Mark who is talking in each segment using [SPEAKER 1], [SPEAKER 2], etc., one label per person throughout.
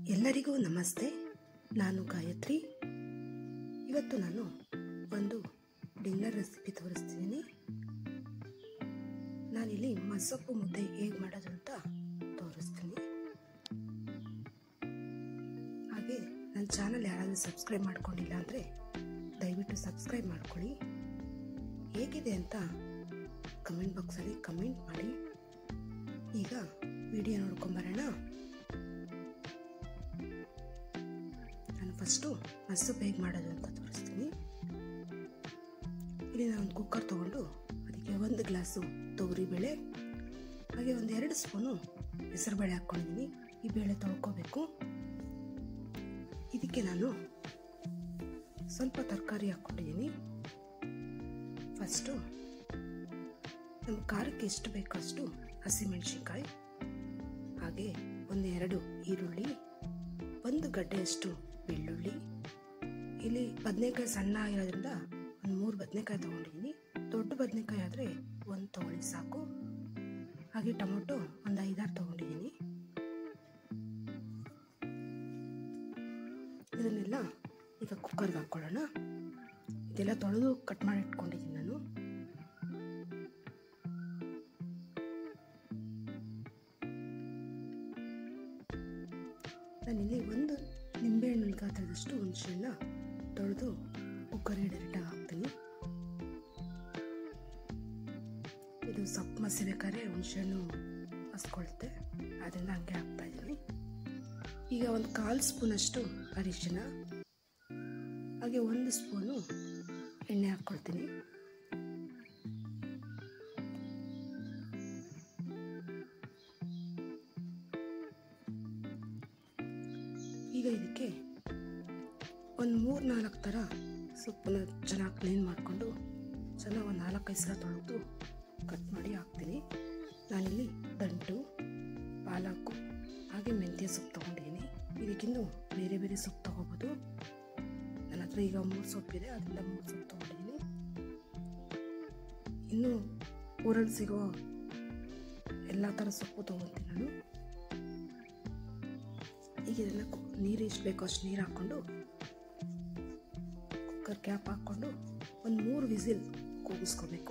[SPEAKER 1] ಎಲ್ಲರಿಗೂ ನಮಸ್ತೆ ನಾನು ಗಾಯತ್ರಿ ಇವತ್ತು ನಾನು ಒಂದು ಡಿನ್ನರ್ ರೆಸಿಪಿ ತೋರಿಸ್ತಿದ್ದೀನಿ ನಾನಿಲ್ಲಿ ಮಸೊಪ್ಪು ಮುದ್ದೆ ಹೇಗೆ ಮಾಡೋದು ಅಂತ ತೋರಿಸ್ತೀನಿ ಹಾಗೆ ನನ್ನ ಚಾನಲ್ ಯಾರಾದರೂ ಸಬ್ಸ್ಕ್ರೈಬ್ ಮಾಡ್ಕೊಂಡಿಲ್ಲ ಅಂದರೆ ದಯವಿಟ್ಟು ಸಬ್ಸ್ಕ್ರೈಬ್ ಮಾಡ್ಕೊಳ್ಳಿ ಹೇಗಿದೆ ಅಂತ ಕಮೆಂಟ್ ಬಾಕ್ಸಲ್ಲಿ ಕಮೆಂಟ್ ಮಾಡಿ ಈಗ ವಿಡಿಯೋ ನೋಡ್ಕೊಂಬರೋಣ ನಾನು ಫಸ್ಟು ಮಸೊಪ್ಪು ಹೇಗೆ ಮಾಡೋದು ಅಂತ ತೋರಿಸ್ತೀನಿ ಇಲ್ಲಿ ನಾನು ಒಂದು ಕುಕ್ಕರ್ ತೊಗೊಂಡು ಅದಕ್ಕೆ ಒಂದು ಗ್ಲಾಸು ತೊಗರಿಬೇಳೆ ಹಾಗೆ ಒಂದು ಎರಡು ಸ್ಪೂನು ಹೆಸರುಬೇಳೆ ಹಾಕ್ಕೊಂಡಿದ್ದೀನಿ ಈ ಬೇಳೆ ತೊಳ್ಕೊಬೇಕು ಇದಕ್ಕೆ ನಾನು ಸ್ವಲ್ಪ ತರಕಾರಿ ಹಾಕ್ಕೊಂಡಿದ್ದೀನಿ ಫಸ್ಟು ನಮ್ಮ ಖಾರಕ್ಕೆ ಎಷ್ಟು ಬೇಕೋ ಅಷ್ಟು ಹಸಿಮೆಣಸಿನ್ಕಾಯಿ ಹಾಗೆ ಒಂದು ಎರಡು ಈರುಳ್ಳಿ ಒಂದು ಗಡ್ಡೆಯಷ್ಟು ಬೆಳ್ಳುಳ್ಳಿ ಇಲ್ಲಿ ಬದನೆಕಾಯಿ ಸಣ್ಣ ಆಗಿರೋದ್ರಿಂದ ಒಂದು ಮೂರು ಬದನೆಕಾಯಿ ತೊಗೊಂಡಿದ್ದೀನಿ ದೊಡ್ಡ ಬದನೆಕಾಯಿ ಆದರೆ ಒಂದು ತೊಗೊಳ್ಳಿ ಸಾಕು ಹಾಗೆ ಟೊಮೊಟೊ ಒಂದು ಐದಾರು ತೊಗೊಂಡಿದ್ದೀನಿ ಇದನ್ನೆಲ್ಲ ಈಗ ಕುಕ್ಕರ್ಗೆ ಹಾಕ್ಕೊಳ್ಳೋಣ ಇದೆಲ್ಲ ತೊಳೆದು ಕಟ್ ಮಾಡಿ ಇಟ್ಕೊಂಡಿದ್ದೀನಿ ನಾನು ನಾನಿಲ್ಲಿ ಒಂದು ನಿಂಬೆಹಣ್ಣಿನ ಗಾತ್ರದಷ್ಟು ಹುಣಸೆಹಣ್ಣ ತೊಳೆದು ಕುಕ್ಕರ್ಗೆ ಡೈರೆಕ್ಟಾಗಿ ಹಾಕ್ತೀನಿ ಇದು ಸೊಪ್ಪು ಮಸಿಬೇಕಾದ್ರೆ ಹುಣಸೆಹಣ್ಣು ಮಸ್ಕೊಳುತ್ತೆ ಅದರಿಂದ ಹಂಗೆ ಹಾಕ್ತಾ ಇದ್ದೀನಿ ಈಗ ಒಂದು ಕಾಲು ಸ್ಪೂನಷ್ಟು ಅರಿಶಿನ ಹಾಗೆ ಒಂದು ಸ್ಪೂನು ಎಣ್ಣೆ ಹಾಕ್ಕೊಳ್ತೀನಿ ಈಗ ಇದಕ್ಕೆ ಒಂದು ಮೂರು ನಾಲ್ಕು ಥರ ಸೊಪ್ಪನ್ನ ಚೆನ್ನಾಗಿ ಕ್ಲೀನ್ ಮಾಡಿಕೊಂಡು ಚೆನ್ನಾಗಿ ಒಂದು ನಾಲ್ಕೈದು ಸಲ ತೊಳೆದು ಕಟ್ ಮಾಡಿ ಹಾಕ್ತೀನಿ ನಾನಿಲ್ಲಿ ದಂಟು ಪಾಲಕು ಹಾಗೆ ಮೆಂತ್ಯ ಸೊಪ್ಪು ತೊಗೊಂಡಿದ್ದೀನಿ ಇದಕ್ಕಿನ್ನೂ ಬೇರೆ ಬೇರೆ ಸೊಪ್ಪು ತೊಗೋಬೋದು ನನ್ನ ಹತ್ರ ಈಗ ಮೂರು ಸೊಪ್ಪಿದೆ ಅದರಿಂದ ಮೂರು ಸೊಪ್ಪು ತೊಗೊಂಡಿದ್ದೀನಿ ಇನ್ನು ಊರಲ್ಲಿ ಸಿಗೋ ಎಲ್ಲ ಥರ ಸೊಪ್ಪು ತೊಗೊತೀನಿ ನಾನು ಈಗ ಇದನ್ನು ನೀರು ಎಷ್ಟು ಬೇಕೋ ಅಷ್ಟು ನೀರು ಹಾಕ್ಕೊಂಡು ಕುಕ್ಕರ್ ಕ್ಯಾಪ್ ಹಾಕ್ಕೊಂಡು ಒಂದು ಮೂರು ವಿಸಿಲ್ ಕೂಗಿಸ್ಕೋಬೇಕು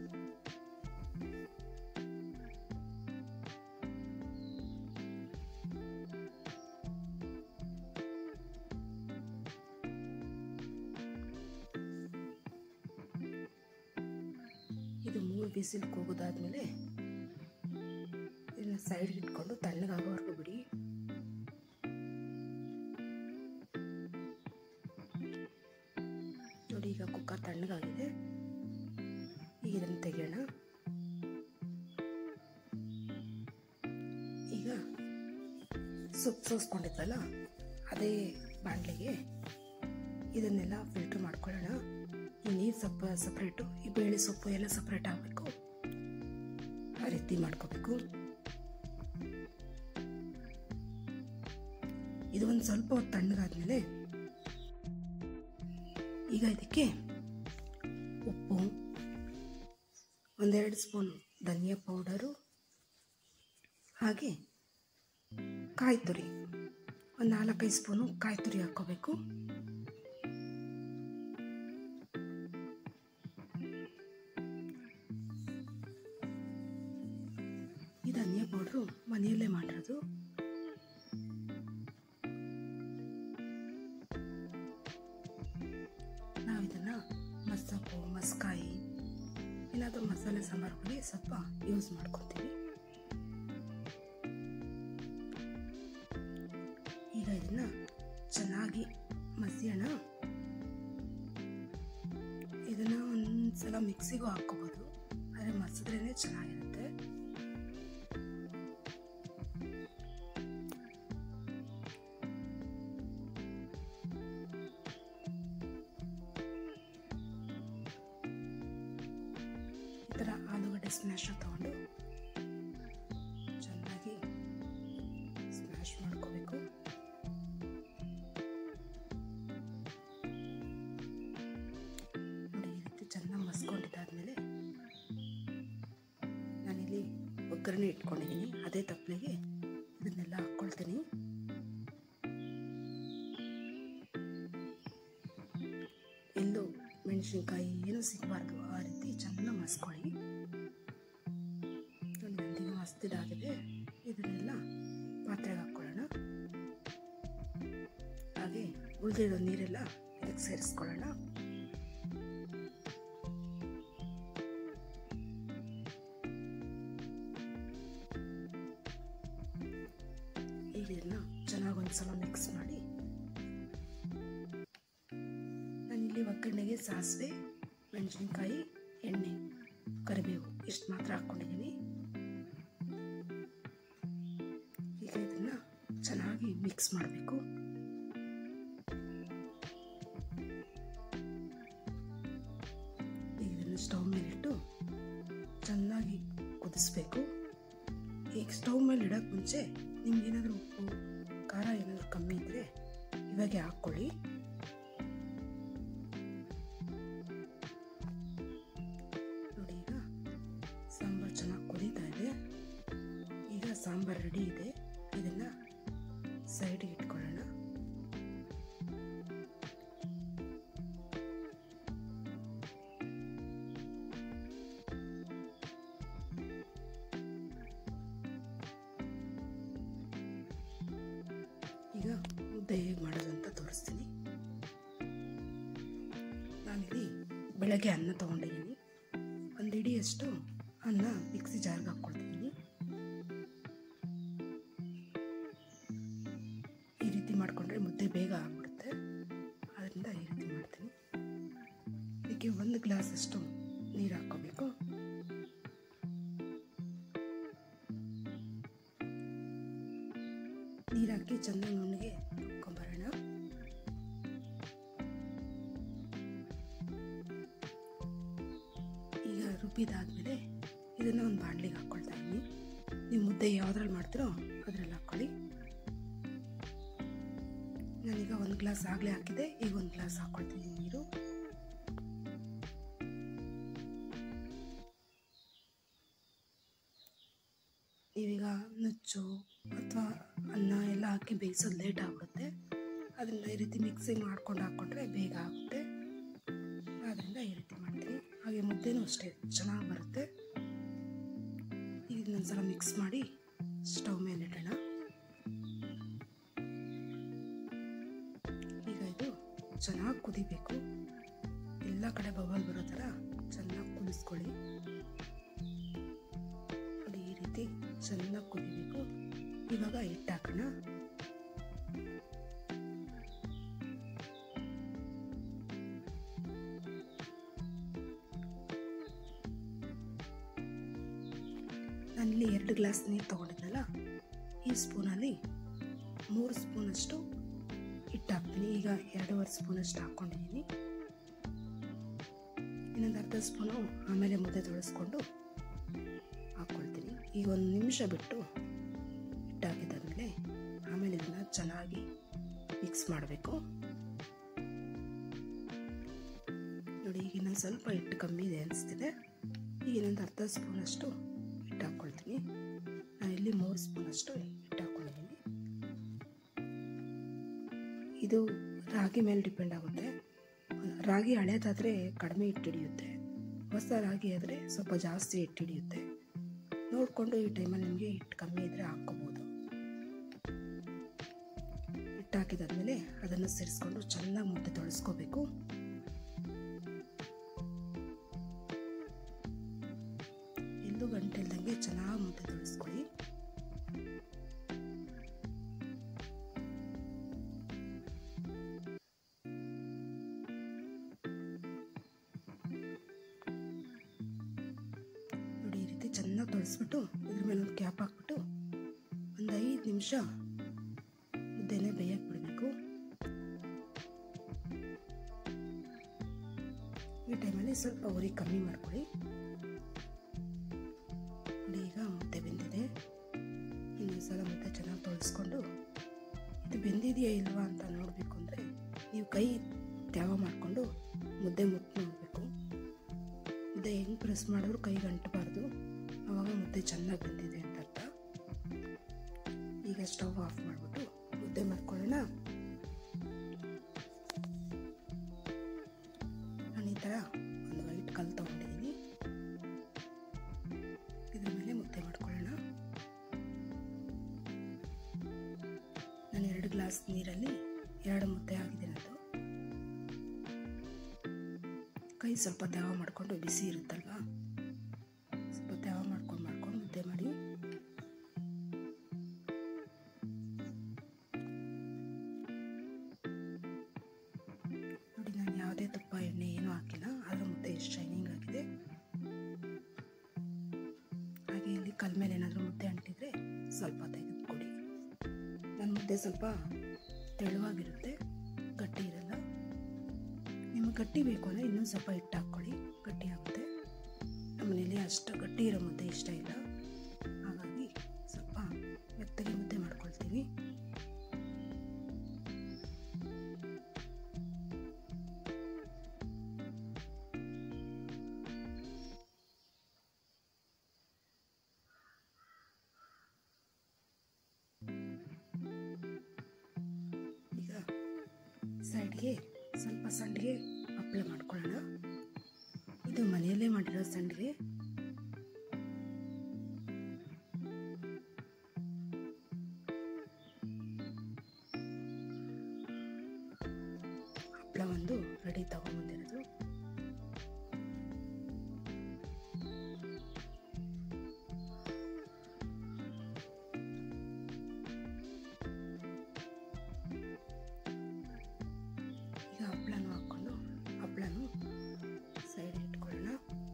[SPEAKER 1] ಇದು ಮೂರು ಬಿಸಿಲ್ ಕೂಗೋದಾದ್ಮೇಲೆ ಇದನ್ನ ಸೈಡ್ಗೆ ಇಟ್ಕೊಂಡು ತಣ್ಣಗಾಗೋವರೆಗೂ ಬಿಡಿ ನೋಡಿ ಈಗ ಕುಕ್ಕರ್ ತಣ್ಣಗಾಗಿದೆ ಈಗ ಇದನ್ನು ತೆಗೆಯೋಣ ಈಗ ಸೊಪ್ಪು ಸೋಸ್ಕೊಂಡಿದ್ದಲ್ಲ ಅದೇ ಬಾಣಲೆಗೆ ಇದನ್ನೆಲ್ಲ ಫಿಲ್ಟರ್ ಮಾಡ್ಕೊಳ್ಳೋಣ ಈ ನೀರು ಸೊಪ್ಪು ಸಪ್ರೇಟು ಈ ಬೇಳೆ ಸೊಪ್ಪು ಎಲ್ಲ ಸಪ್ರೇಟ್ ಆಗಬೇಕು ಆ ರೀತಿ ಮಾಡ್ಕೋಬೇಕು ಇದು ಒಂದು ಸ್ವಲ್ಪ ಹೊತ್ತು ತಣ್ಣಗಾದ್ಮೇಲೆ ಈಗ ಇದಕ್ಕೆ ಉಪ್ಪು ಒಂದೆರಡು ಸ್ಪೂನ್ ಧನಿಯಾ ಪೌಡರು ಹಾಗೆ ಕಾಯಿ ತುರಿ ಒಂದು ನಾಲ್ಕೈದು ಸ್ಪೂನು ಕಾಯಿ ತುರಿ ಹಾಕ್ಕೋಬೇಕು ಈ ಧನಿಯಾ ಪೌಡ್ರು ಮನೆಯಲ್ಲೇ ಮಾಡಿರೋದು ನಾವು ಇದನ್ನು ಮಸಪ್ಪು ಮಸ್ಕಾಯಿ ಏನಾದರೂ ಮಸಾಲೆ ಸಾಂಬಾರುಗಳಿಗೆ ಸ್ವಲ್ಪ ಯೂಸ್ ಮಾಡ್ಕೊತೀವಿ ಈಗ ಇದನ್ನು ಚೆನ್ನಾಗಿ ಮಸಿಯೋಣ ಇದನ್ನು ಒಂದ್ಸಲ ಮಿಕ್ಸಿಗೂ ಹಾಕ್ಕೋಬೋದು ಆದರೆ ಮಸಿದ್ರೇ ಚೆನ್ನಾಗಿರುತ್ತೆ ಈ ಥರ ಆಲೂಗಡ್ಡೆ ಸ್ಮ್ಯಾಶ್ ತಗೊಂಡು ಚೆನ್ನಾಗಿ ಸ್ಮ್ಯಾಶ್ ಮಾಡ್ಕೋಬೇಕು ನೋಡಿ ಈ ರೀತಿ ಚೆನ್ನಾಗಿ ಮಸ್ಕೊಂಡಿದ್ದಾದ್ಮೇಲೆ ನಾನಿಲ್ಲಿ ಒಗ್ಗರಣೆ ಇಟ್ಕೊಂಡಿದ್ದೀನಿ ಅದೇ ತಪ್ಪಲಿಗೆ ಇದನ್ನೆಲ್ಲ ಹಾಕ್ಕೊಳ್ತೀನಿ ಮೆಣಸಿನ್ಕಾಯಿ ಏನೂ ಸಿಗಬಾರ್ದು ಆ ರೀತಿ ಚೆನ್ನಾಗಿ ಮಸ್ಕೊಳ್ಳಿ ನೋಡಿ ನಂದೀಗ ಮಸ್ತಿದಾಗಿದೆ ಇದನ್ನೆಲ್ಲ ಪಾತ್ರೆಗೆ ಹಾಕ್ಕೊಳ್ಳೋಣ ಹಾಗೆ ಉಳಿದಿರೋ ನೀರೆಲ್ಲ ಇದಕ್ಕೆ ಸೇರಿಸ್ಕೊಳ್ಳೋಣ ಈಗ ಇದನ್ನ ಚೆನ್ನಾಗಿ ಒಂದ್ಸಲ ಮಿಕ್ಸ್ ಮಾಡಿ ನಾನಿಲ್ಲಿ ಒಗ್ಗರಣೆಗೆ ಸಾಸಿವೆ ಮೆಣಸಿನ್ಕಾಯಿ ಎಣ್ಣೆ ಕರಿಬೇವು ಇಷ್ಟು ಮಾತ್ರ ಹಾಕ್ಕೊಂಡಿದ್ದೀನಿ ಈಗ ಇದನ್ನ ಚೆನ್ನಾಗಿ ಮಿಕ್ಸ್ ಮಾಡಬೇಕು ಈಗ ಇದನ್ನು ಸ್ಟವ್ ಮೇಲಿಟ್ಟು ಚೆನ್ನಾಗಿ ಕುದಿಸ್ಬೇಕು ಈಗ ಸ್ಟವ್ ಮೇಲೆ ಇಡೋಕ್ಕೆ ಮುಂಚೆ ನಿಮ್ಗೆ ಏನಾದರೂ ಉಪ್ಪು ಖಾರ ಏನಾದರೂ ಕಮ್ಮಿ ಇದ್ದರೆ ಇವಾಗೆ ಹಾಕ್ಕೊಳ್ಳಿ ನೋಡಿ ಈಗ ಸಾಂಬಾರು ಚೆನ್ನಾಗಿ ಕುದೀತಾ ಇದೆ ಈಗ ಸಾಂಬಾರು ರೆಡಿ ಇದೆ ಇದನ್ನು ಸೈಡಿಗೆ ಇಟ್ಕೊಳ್ಳೋಣ ಈಗ ಮುದ್ದೆ ಹೇಗೆ ಮಾಡೋದು ಅಂತ ತೋರಿಸ್ತೀನಿ ನಾನಿಲ್ಲಿ ಬೆಳಗ್ಗೆ ಅನ್ನ ತೊಗೊಂಡಿದ್ದೀನಿ ಒಂದು ಇಡಿಯಷ್ಟು ಅನ್ನ ಮಿಕ್ಸಿ ಜಾರ್ಗೆ ಹಾಕ್ಕೊಳ್ತಿದ್ದೀನಿ ಈ ರೀತಿ ಮಾಡಿಕೊಂಡ್ರೆ ಮುದ್ದೆ ಬೇಗ ಆಗ್ಬಿಡುತ್ತೆ ಅದರಿಂದ ಈ ರೀತಿ ಮಾಡ್ತೀನಿ ಇದಕ್ಕೆ ಒಂದು ಗ್ಲಾಸ್ ಅಷ್ಟು ನೀರು ಹಾಕ್ಕೋಬೇಕು ನೀರು ಹಾಕಿ ಚೆನ್ನಾಗಿ ನುಣ್ಣಗೆ ರುಬ್ಕೊಂಬರೋಣ ಈಗ ರುಬ್ಬಿದಾದ್ಮೇಲೆ ಇದನ್ನ ಒಂದು ಬಾಣಲಿಗೆ ಹಾಕ್ಕೊಳ್ತಾ ಇದ್ದೀನಿ ನೀವು ಮುದ್ದೆ ಯಾವ್ದ್ರಲ್ಲಿ ಮಾಡ್ತೀರೋ ಅದ್ರಲ್ಲಿ ಹಾಕ್ಕೊಳ್ಳಿ ನಾನೀಗ ಒಂದು ಗ್ಲಾಸ್ ಆಗಲೇ ಹಾಕಿದೆ ಈಗ ಒಂದು ಗ್ಲಾಸ್ ಹಾಕ್ಕೊಳ್ತೀನಿ ನೀರು ನೀವೀಗ ನುಚ್ಚು ಅಥವಾ ಅನ್ನ ಎಲ್ಲ ಹಾಕಿ ಬೇಯಿಸೋದು ಲೇಟ್ ಆಗ್ಬಿಡುತ್ತೆ ಅದರಿಂದ ಈ ರೀತಿ ಮಿಕ್ಸಿಂಗ್ ಮಾಡ್ಕೊಂಡು ಹಾಕ್ಕೊಂಡ್ರೆ ಬೇಗ ಆಗುತ್ತೆ ಆದ್ದರಿಂದ ಈ ರೀತಿ ಮಾಡ್ತೀನಿ ಹಾಗೆ ಮುದ್ದೆನೂ ಅಷ್ಟೇ ಚೆನ್ನಾಗಿ ಬರುತ್ತೆ ಈಗ ಇನ್ನೊಂದ್ಸಲ ಮಿಕ್ಸ್ ಮಾಡಿ ಸ್ಟವ್ ಮೇಲೆ ಇಡೋಣ ಈಗ ಇದು ಚೆನ್ನಾಗಿ ಕುದಿಬೇಕು ಎಲ್ಲ ಕಡೆ ಬಬಲ್ ಬರೋ ಥರ ಚೆನ್ನಾಗಿ ಕುದಿಸ್ಕೊಳ್ಳಿ ನೋಡಿ ಈ ರೀತಿ ಚೆನ್ನಾಗಿ ಕುದಿಬೇಕು ಇವಾಗ ಹಿಟ್ಟು ಹಾಕೋಣ ನಾನಿಲ್ಲಿ ಎರಡು ಗ್ಲಾಸ್ ನೀರು ತೊಗೊಂಡಿದ್ನಲ್ಲ ಈ ಸ್ಪೂನಲ್ಲಿ ಮೂರು ಸ್ಪೂನಷ್ಟು ಹಿಟ್ಟು ಹಾಕ್ತೀನಿ ಈಗ ಎರಡೂವರೆ ಸ್ಪೂನಷ್ಟು ಹಾಕ್ಕೊಂಡಿದ್ದೀನಿ ಇನ್ನೊಂದು ಅರ್ಧ ಸ್ಪೂನು ಆಮೇಲೆ ಮುದ್ದೆ ತೊಳಸ್ಕೊಂಡು ಹಾಕ್ಕೊಳ್ತೀನಿ ಈಗ ಒಂದು ನಿಮಿಷ ಬಿಟ್ಟು ಹಿಟ್ಟು ಹಾಕಿದಾದ್ಮೇಲೆ ಆಮೇಲೆ ಇದನ್ನು ಚೆನ್ನಾಗಿ ಮಿಕ್ಸ್ ಮಾಡಬೇಕು ನೋಡಿ ಈಗ ಇನ್ನೊಂದು ಸ್ವಲ್ಪ ಹಿಟ್ಟು ಕಮ್ಮಿ ಇದೆ ಅನಿಸ್ತಿದೆ ಈಗ ಇನ್ನೊಂದು ಅರ್ಧ ಸ್ಪೂನಷ್ಟು ಹಿಟ್ಟು ಹಾಕ್ಕೊಳ್ತೀನಿ ನಾನು ಇಲ್ಲಿ ಮೂರು ಸ್ಪೂನಷ್ಟು ಹಿಟ್ಟು ಹಾಕ್ಕೊಂಡಿದ್ದೀನಿ ಇದು ರಾಗಿ ಮೇಲೆ ಡಿಪೆಂಡ್ ಆಗುತ್ತೆ ರಾಗಿ ಹಳೇದಾದರೆ ಕಡಿಮೆ ಹಿಟ್ಟು ಹಿಡಿಯುತ್ತೆ ಹೊಸ ರಾಗಿ ಆದರೆ ಸ್ವಲ್ಪ ಜಾಸ್ತಿ ಹಿಟ್ಟು ಹಿಡಿಯುತ್ತೆ ನೋಡಿಕೊಂಡು ಈ ಟೈಮಲ್ಲಿ ನಿಮಗೆ ಹಿಟ್ಟು ಕಮ್ಮಿ ಇದ್ದರೆ ಹಾಕ್ಕೋಬೋದು ಹಿಟ್ಟು ಹಾಕಿದಾದ್ಮೇಲೆ ಅದನ್ನು ಸೇರಿಸ್ಕೊಂಡು ಚೆನ್ನಾಗಿ ಮುದ್ದೆ ತೊಳಸ್ಕೋಬೇಕು ಎಲ್ಲೂ ಗಂಟೆ ಇಲ್ದಂಗೆ ಚೆನ್ನಾಗಿ ಮುದ್ದೆ ತೊಳಸ್ಕೊಳ್ಳಿ ನೋಡಿ ಈ ರೀತಿ ಚೆನ್ನಾಗಿ ತೊಳಸ್ಬಿಟ್ಟು ಇದ್ರ ಮೇಲೆ ಒಂದು ಕ್ಯಾಪ್ ಹಾಕ್ಬಿಟ್ಟು ಒಂದು ಐದು ನಿಮಿಷ ಮುದ್ದೆನೆ ಬೇಯಕ್ಕೆ ಬಿಡಬೇಕು ಈ ಟೈಮಲ್ಲಿ ಸ್ವಲ್ಪ ಉರಿ ಕಮ್ಮಿ ಮಾಡ್ಕೊಳ್ಳಿ ನೋಡಿ ಈಗ ಮುದ್ದೆ ಬೆಂದಿದೆ ಇನ್ನೊಂದು ಸಲ ಮುದ್ದೆ ಚೆನ್ನಾಗಿ ತೊಳಸ್ಕೊಂಡು ಇದು ಬೆಂದಿದೆಯಾ ಇಲ್ವಾ ಅಂತ ನೋಡಬೇಕು ಅಂದರೆ ನೀವು ಕೈ ತ್ಯಾವ ಮಾಡಿಕೊಂಡು ಮುದ್ದೆ ಮುಟ್ಟು ನೋಡಬೇಕು ಮುದ್ದೆ ಹೆಂಗೆ ಪ್ರೆಸ್ ಮಾಡಿದ್ರು ಕೈಗೆ ಅಂಟಬಾರ್ದು ಆವಾಗ ಮುದ್ದೆ ಚೆನ್ನಾಗಿ ಬೆಂದಿದೆ ಅಂತ ಅರ್ಥ ಈಗ ಸ್ಟವ್ ಆಫ್ ಮಾಡಿಬಿಟ್ಟು ಮುದ್ದೆ ಮಾಡ್ಕೊಳ್ಳೋಣ ನಾನು ಈ ಥರ ಗ್ಲಾಸ್ ನೀರಲ್ಲಿ ಎರಡು ಮುದ್ದೆ ಆಗಿದೆ ನಂದು ಕೈ ಸ್ವಲ್ಪ ದ್ಯಾವ ಮಾಡಿಕೊಂಡು ಬಿಸಿ ಇರುತ್ತಲ್ವಾ ಸ್ವಲ್ಪ ದ್ಯಾವ ಮಾಡ್ಕೊಂಡು ಮಾಡ್ಕೊಂಡು ಮುದ್ದೆ ಮಾಡಿ ನೋಡಿ ನಾನು ಯಾವುದೇ ತುಪ್ಪ ಎಣ್ಣೆ ಏನೂ ಹಾಕಿಲ್ಲ ಆದರೂ ಮುದ್ದೆ ಎಷ್ಟು ಶೈನಿಂಗ್ ಆಗಿದೆ ಹಾಗೆ ಇಲ್ಲಿ ಕಲ್ ಮೇಲೆ ಏನಾದರೂ ಮುದ್ದೆ ಅಂಟಿದ್ರೆ ಸ್ವಲ್ಪ ತೆಗೆದುಕೊಡಿ ನನ್ನ ಮುದ್ದೆ ಸ್ವಲ್ಪ ತೆಳುವಾಗಿರುತ್ತೆ ಗಟ್ಟಿ ಇರಲ್ಲ ನಿಮಗೆ ಗಟ್ಟಿ ಬೇಕು ಅಂದರೆ ಇನ್ನೊಂದು ಸ್ವಲ್ಪ ಹಿಟ್ಟು ಹಾಕ್ಕೊಳ್ಳಿ ಗಟ್ಟಿ ಆಗುತ್ತೆ ನಮ್ಮನೇಲಿ ಅಷ್ಟು ಗಟ್ಟಿ ಇರೋ ಮುದ್ದೆ ಇಷ್ಟ ಇಲ್ಲ ಹಾಗಾಗಿ ಸ್ವಲ್ಪ ಮೆತ್ತಗೆ ಮುದ್ದೆ ಮಾಡ್ಕೊಳ್ತೀವಿ ಈಗ ಸೈಡ್ಗೆ ಸ್ವಲ್ಪ ಸಂಡಿಗೆ ಹಪ್ಪಳ ಮಾಡ್ಕೊಳ್ಳೋಣ ಇದು ಮನೆಯಲ್ಲೇ ಮಾಡಿರೋ ಸಂಡಿಗೆ ಹಪ್ಪಳ ಒಂದು ರೆಡಿ ತಗೊಂಬಂದಿರೋದು ಈಗ ಹಪ್ಪಳನೂ ಹಾಕ್ಕೊಂಡು ಹಪ್ಪಳನೂ ಸೈಡ್ ಇಟ್ಕೊಳ್ಳೋಣ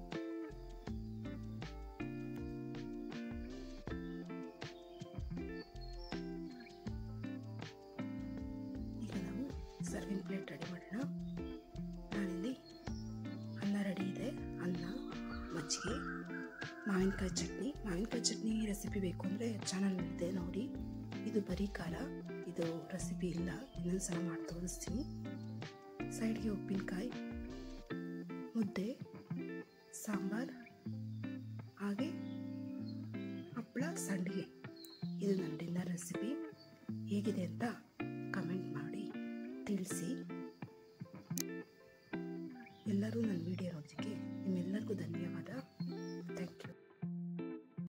[SPEAKER 1] ಈಗ ನಾವು ಸರ್ವಿಂಗ್ ಪ್ಲೇಟ್ ರೆಡಿ ಮಾಡೋಣ ನಾನಿಲ್ಲಿ ಅನ್ನ ರೆಡಿ ಇದೆ ಅನ್ನ ಮಜ್ಜಿಗೆ ಮಾವಿನಕಾಯಿ ಚಟ್ನಿ ಮಾವಿನಕಾಯಿ ಚಟ್ನಿ ರೆಸಿಪಿ ಬೇಕು ಅಂದರೆ ಚಾನಲ್ ಇದೆ ನೋಡಿ ಇದು ಬರೀ ಖಾರ ಇದು ರೆಸಿಪಿ ಇಲ್ಲ ಇನ್ನೊಂದು ಸಲ ಮಾಡಿ ತೋರಿಸ್ತೀನಿ ಸೈಡ್ಗೆ ಉಪ್ಪಿನಕಾಯಿ ಮುದ್ದೆ ಸಾಂಬಾರ್ ಹಾಗೆ ಹಪ್ಪಳ ಸಂಡಿಗೆ ಇದು ನನ್ನ ಡಿನ್ನರ್ ರೆಸಿಪಿ ಹೇಗಿದೆ ಅಂತ ಕಮೆಂಟ್ ಮಾಡಿ ತಿಳಿಸಿ ಎಲ್ಲರೂ ನನ್ನ ವಿಡಿಯೋ ನೋಡೋದಕ್ಕೆ